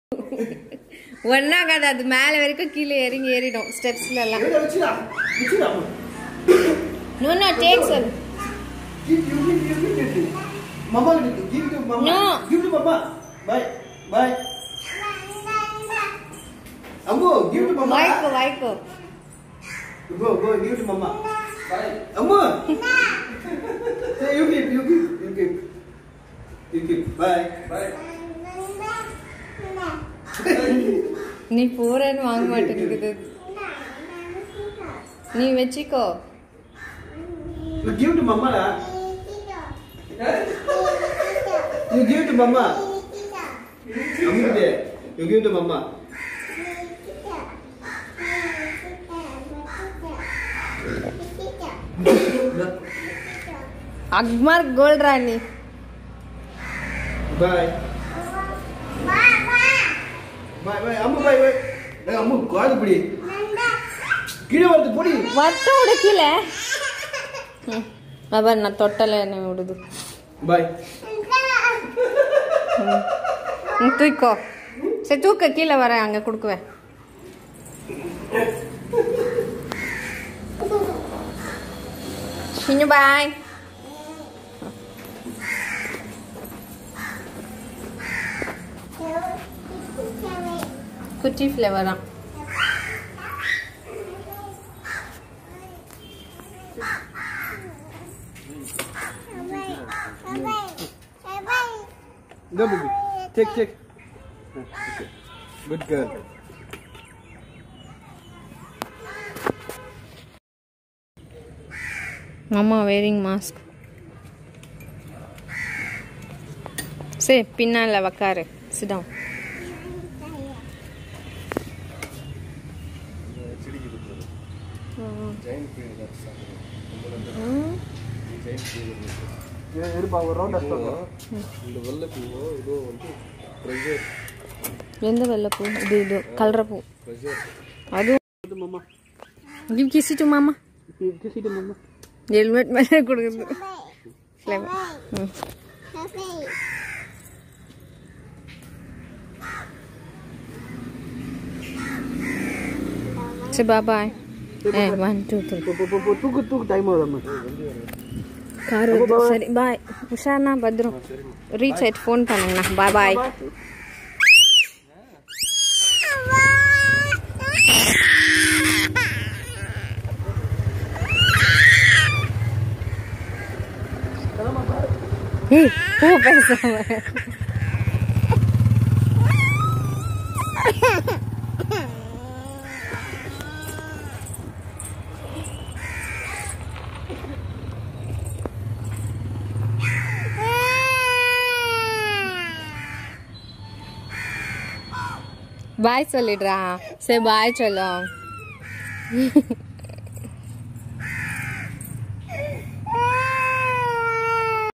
ஒன்னாகாது அது மேல வரைக்கும் கீழே இறங்கி ஏறிடும் ஸ்டெப்ஸ்ல எல்லாம் ஏய், வச்சுடா வச்சுடா அம்மா. நோ நோ டேக் சொல்லு Give, you give, you give it to Mama give it, give it to Mama. No. Give to Mama. Bye. Bye. Ambo, give to Mama. வாய்க்கோ வாய்க்கோ Go, go, give to Mama. Bye. Ambo. Say, you give, you give, you give. You give. Bye. Bye. நீ போறேன்னு வாங்க மாட்டேங்குது நீ வச்சுக்கோ You give to Mama lah. You give to Mama. Ambo there. You give to Mama. Agmark gold ராணி Bye. Bye, bye. அம்மா bye, bye. ஏய், அம்மா காது பிடி கீழே வருது பொடி வத்த விட கீழே ம். பாபா நான் தொட்டல என்ன விடுது பாய் ம், தூக்கோ சரி தூக்க கீழே வரேன் அங்க கொடுக்குவேன் சின்ன பாய் குச்சி ஃப்ளேவரா Go, baby. Take, take. Good girl. மாமா வேரிங் மாஸ்க் சரி பின்னால உக்காரு சிடம் இருப்பா ஒரு ரவுண்ட் இந்த வெள்ளை பூவோ இதோ வந்து ப்ரெஷர் எந்த வெள்ளைப்பூ இது இது கலர பூ ப்ரெஷர் அதுவும் மாமா கிவ் கிசிட்டு மாமா கிசிட்டு மாமா ஹெல்மெட் மேலே கொடுக்குது ஃப்ளேவர் ம் சரி பாய் ஏ ஒன் டூ த்ரீ தூக்கு தூக்கு டைம் ஆகுது கார் வருது சரி பாய் உஷார்ண்ணா பத்ரம் ரீச் ஆயிட்டு ஃபோன் பண்ணுங்கண்ணா பாய் பாய் ஏய் பூ பேசாம பாய் சொல்லிடுறா சரி பாய் சொல்லும்